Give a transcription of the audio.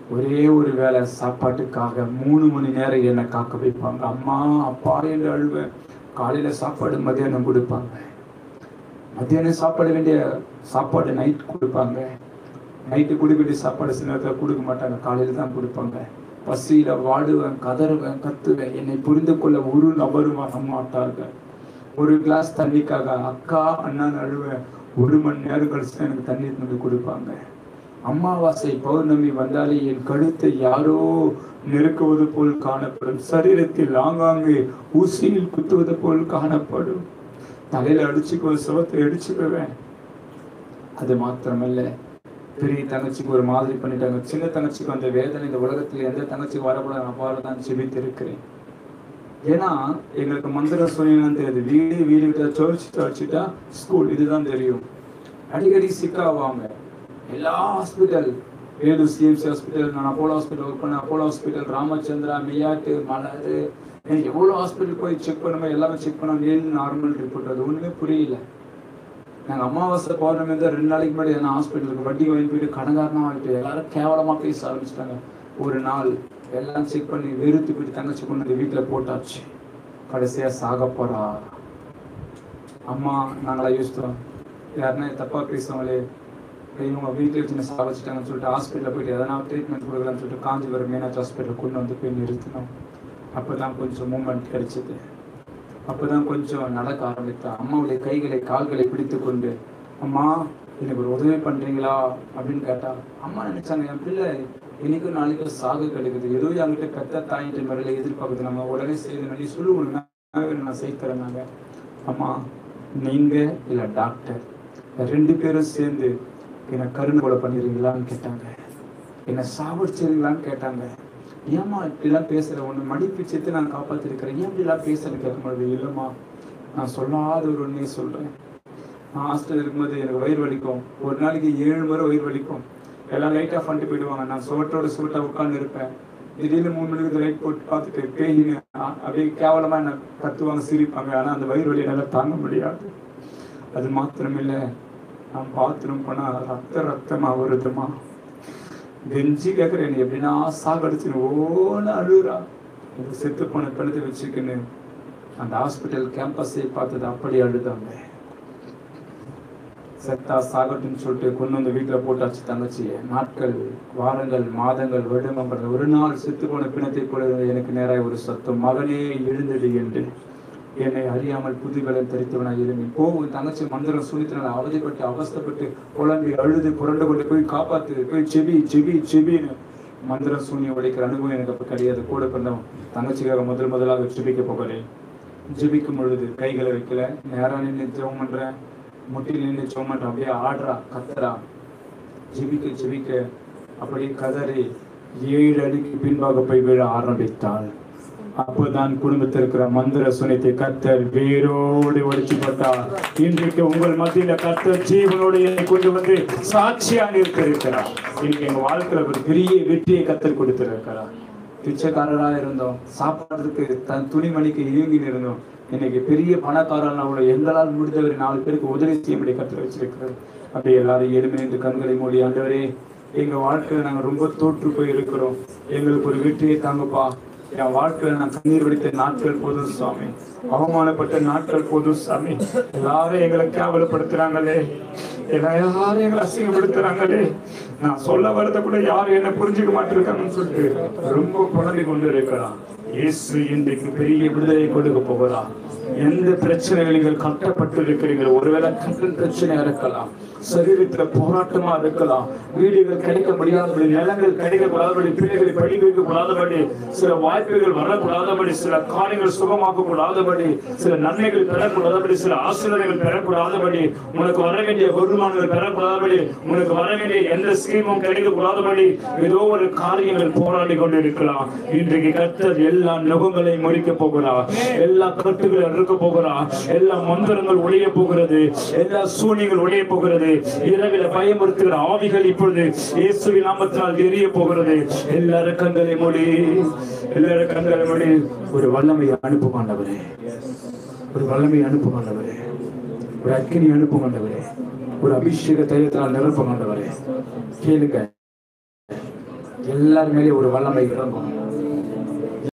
ஒரே ஒரு வேளை சாப்பாட்டுக்காக மூணு மணி நேரம் என்னை காக்க வைப்பாங்க அம்மா அப்பா என்று அழுவேன் காலையில சாப்பாடு மதியானம் கொடுப்பாங்க மத்தியானம் சாப்பாடு வேண்டிய சாப்பாடு நைட் கொடுப்பாங்க நைட்டு கொடுக்க வேண்டிய சாப்பாடு சில நேரத்தில் கொடுக்க மாட்டாங்க காலையில தான் கொடுப்பாங்க பசியில வாடுவேன் கதறுவேன் கத்துவேன் என்னை புரிந்து கொள்ள ஒரு நபரும் வர மாட்டார்கள் ஒரு கிளாஸ் தண்ணிக்காக அக்கா அண்ணான்னு அழுவேன் ஒரு மணி நேரம் கழிச்சு தான் எனக்கு தண்ணீர் கொண்டு கொடுப்பாங்க அமாவாசை பௌர்ணமி வந்தாலே என் கழுத்தை யாரோ நெருக்குவது போல் காணப்படும் சரீரத்தில் ஆங்காங்கே ஊசியில் குத்துவது போல் காணப்படும் தலையில அடிச்சுக்குவேன் சுவத்தை அடிச்சுக்குவேன் அது மாத்திரமல்ல பெரிய தங்கச்சிக்கு ஒரு மாதிரி பண்ணிட்டாங்க சின்ன தங்கச்சிக்கு அந்த வேதனை இந்த உலகத்தில் எந்த தங்கச்சிக்கு வரக்கூடாது அவ்வாறு தான் ஜெபித்து இருக்கிறேன் ஏன்னா எங்களுக்கு மந்திர சூரியன் தெரியாது வீடு வீடு விட்டா சர்ச் சர்ச்சிட்டா ஸ்கூல் இதுதான் தெரியும் அடிக்கடி சிக்காவாங்க எல்லா ஹாஸ்பிட்டல் வேலூர் சிஎம்சி ஹாஸ்பிட்டல் நான் அப்போலோ ஹாஸ்பிட்டல் ஒர்க் பண்ணேன் அப்போலோ ஹாஸ்பிட்டல் ராமச்சந்திரா மியாட்டு மலர் எவ்வளோ ஹாஸ்பிட்டல் போய் செக் பண்ணுமோ எல்லாமே செக் பண்ணோம் ஏழு நார்மல் ரிப்போர்ட் அது ஒன்றுமே புரியல நாங்கள் அமாவாசை பௌர்ணமி வந்து ரெண்டு நாளைக்கு முன்னாடி நான் ஹாஸ்பிட்டலுக்கு வட்டி வாங்கி போயிட்டு கடங்காரனா ஆகிட்டு எல்லாரும் கேவலமாக பேச ஆரம்பிச்சிட்டாங்க ஒரு நாள் எல்லாம் செக் பண்ணி வெறுத்து போயிட்டு தங்கச்சி கொண்டு வந்து வீட்டில் போட்டாச்சு கடைசியாக சாக போறா அம்மா நாங்களா யோசித்தோம் யாருன்னா தப்பாக பேசுவாங்களே இவங்க வீட்டில் வச்சு சாக வச்சுட்டாங்கன்னு சொல்லிட்டு ஹாஸ்பிட்டலில் போயிட்டு எதனா ட்ரீட்மெண்ட் கொடுக்கலாம்னு சொல்லிட்டு காஞ்சிபுரம் மீனாட்சி ஹாஸ்பிட்டல் கொண்டு வந்து போய் நிறுத்தினோம் அப்போ தான் கொஞ்சம் மூமெண்ட் கிடைச்சது அப்பதான் கொஞ்சம் நடக்க ஆரம்பித்தேன் அம்மாவுடைய கைகளை கால்களை பிடித்து கொண்டு அம்மா எனக்கு ஒரு உதவி பண்றீங்களா அப்படின்னு கேட்டா அம்மா நினைச்சாங்க என் பிள்ளை இன்னைக்கும் நாளைக்கும் சாக கிடைக்குது ஏதோ என்கிட்ட பெத்த தாயிட்ட முறையில எதிர்பார்க்குது நம்ம உடனே செய்து நடி சொல்லுவோம் நான் செய்து தரேனாங்க அம்மா நீங்க இல்ல டாக்டர் ரெண்டு பேரும் சேர்ந்து என்னை கருணை கொலை பண்ணிடுறீங்களான்னு கேட்டாங்க என்னை சாவடிச்சிருங்களான்னு கேட்டாங்க ஏம்மா இப்படிலாம் பேசுற ஒன்று மடிப்பு சேர்த்து நான் காப்பாத்திருக்கிறேன் ஏன் இப்படிலாம் பேசுறேன்னு கேட்கும்போது இல்லைம்மா நான் சொல்லாத ஒரு உண்மையை சொல்றேன் நான் ஹாஸ்டல் இருக்கும்போது எனக்கு வயிறு வலிக்கும் ஒரு நாளைக்கு ஏழு முறை வயிறு வலிக்கும் எல்லாம் லைட்டாக பண்ணிட்டு போயிடுவாங்க நான் சுவட்டோட சுவட்டா உட்கார்ந்து இருப்பேன் திடீர்னு மூணு மணிக்கு லைட் போட்டு பார்த்துட்டு பேயின்னு அப்படியே கேவலமா என்ன கத்துவாங்க சிரிப்பாங்க ஆனா அந்த வயிறு வலி என்னால தாங்க முடியாது அது மாத்திரமில்லை நான் பாத்ரூம் போனா ரத்த ரத்தமா வருதுமா கெஞ்சி கேட்குறேன் எப்படின்னா சாகடிச்சுன்னு ஓன அழுகுறா இது செத்து போன பிணத்தை வச்சுக்கின்னு அந்த ஹாஸ்பிட்டல் கேம்பஸை பார்த்தது அப்படி அழுதாங்க செத்தா சாகட்டும்னு சொல்லிட்டு கொண்டு வந்து வீட்டில் போட்டாச்சு தங்கச்சியை நாட்கள் வாரங்கள் மாதங்கள் வருடம் பண்றது ஒரு நாள் செத்து போன பிணத்தை போல இருந்த எனக்கு நேராக ஒரு சத்தம் மகனே எழுந்தது என்று என்னை அறியாமல் புதுவெளம் தரித்தவனாக இருந்தேன் போ உன் தங்கச்சி மந்திரம் சுனித்தனால அவதிப்பட்டு அவஸ்தைப்பட்டு புலம்பி அழுது புரண்டு கொண்டு போய் காப்பாத்து போய் செபி செபி செபின்னு மந்திரம் சூனியம் உடைக்கிற அனுபவம் எனக்கு அப்ப கிடையாது கூட பிறந்தவன் தங்கச்சிக்காக முதல் முதலாக ஜெபிக்க போகிறேன் ஜெபிக்கும் பொழுது கைகளை வைக்கல நேரா நின்று ஜெபம் பண்றேன் முட்டில் நின்று ஜெபம் பண்றேன் அப்படியே ஆடுறா கத்துறா ஜெபிக்க ஜெபிக்க அப்படியே கதறி ஏழு அடிக்கு பின்பாக போய் விழ ஆரம்பித்தாள் அப்போதான் குடும்பத்தில் இருக்கிற மந்திர சுனித்தை கத்தர் வேரோடு ஒழிச்சு போட்டார் இன்றைக்கு உங்கள் மத்தியில கத்தர் ஜீவனோடு என்னை கொண்டு வந்து சாட்சியாக இருக்கிறார் இன்னைக்கு எங்க வாழ்க்கையில ஒரு பெரிய வெற்றியை கத்தர் கொடுத்திருக்கிறார் பிச்சைக்காரரா இருந்தோம் சாப்பாடுறதுக்கு தன் துணிமணிக்கு இயங்கி இருந்தோம் இன்னைக்கு பெரிய பணக்காரனா உள்ள எங்களால் முடிந்தவரை நாலு பேருக்கு உதவி செய்யும்படி கத்தர் வச்சிருக்கிறார் அப்படி எல்லாரும் எளிமை என்று கண்களை மூடி ஆண்டவரே எங்க வாழ்க்கையில நாங்க ரொம்ப தோற்று போய் இருக்கிறோம் எங்களுக்கு ஒரு வெற்றியை தாங்கப்பா என் வாழ்க்கையில நான் கண்ணீர் வடித்த நாட்கள் போதும் சுவாமி அவமானப்பட்ட நாட்கள் போதும் சாமி எல்லாரும் எங்களை கேவலப்படுத்துறாங்களே எல்லாரும் எங்களை அசிங்கப்படுத்துறாங்களே நான் சொல்ல வரத கூட யாரும் என்ன புரிஞ்சுக்க மாட்டிருக்காங்கன்னு சொல்லிட்டு ரொம்ப புலம்பி கொண்டு இருக்கிறான் இயேசு இன்றைக்கு பெரிய விடுதலை கொடுக்க போகிறான் எந்த பிரச்சனைகள் நீங்கள் கட்டப்பட்டு இருக்கிறீர்கள் ஒருவேளை கடன் பிரச்சனையா இருக்கலாம் சரீரத்துல போராட்டமா இருக்கலாம் வீடுகள் கிடைக்க முடியாதபடி நிலங்கள் கிடைக்க கூடாதபடி பிள்ளைகளை படிக்க வைக்க கூடாதபடி சில வாய்ப்புகள் வரக்கூடாதபடி சில காரியங்கள் சுகமாக்க கூடாதபடி சில நன்மைகள் பெறக்கூடாதபடி சில ஆசீர்வாதங்கள் பெறக்கூடாதபடி உனக்கு வர வேண்டிய வருமானங்கள் பெறக்கூடாதபடி உனக்கு வர வேண்டிய எந்த ஸ்கீமும் கிடைக்க கூடாதபடி ஏதோ ஒரு காரியங்கள் போராடி கொண்டு இருக்கலாம் இன்றைக்கு கர்த்தர் எல்லா நுகங்களையும் முடிக்க போகிறார் எல்லா கட்டுகளை அறுக்க போகிறார் எல்லா மந்திரங்கள் ஒழிய போகிறது எல்லா சூனியங்கள் ஒழிய போகிறது இரவில பயமுறுத்துகிற ஆவிகள் இப்பொழுது இயேசுவின் நாமத்தினால் எரிய போகிறது எல்லாரும் கண்களை மூடி எல்லாரும் கண்களை மூடி ஒரு வல்லமை அனுப்பு ஆண்டவரே ஒரு வல்லமை அனுப்பு ஆண்டவரே ஒரு அக்கினி அனுப்பு ஆண்டவரே ஒரு அபிஷேக தைலத்தினால் நிரப்ப ஆண்டவரே கேளுங்க எல்லார் மேலேயும் ஒரு வல்லமை இறங்கும்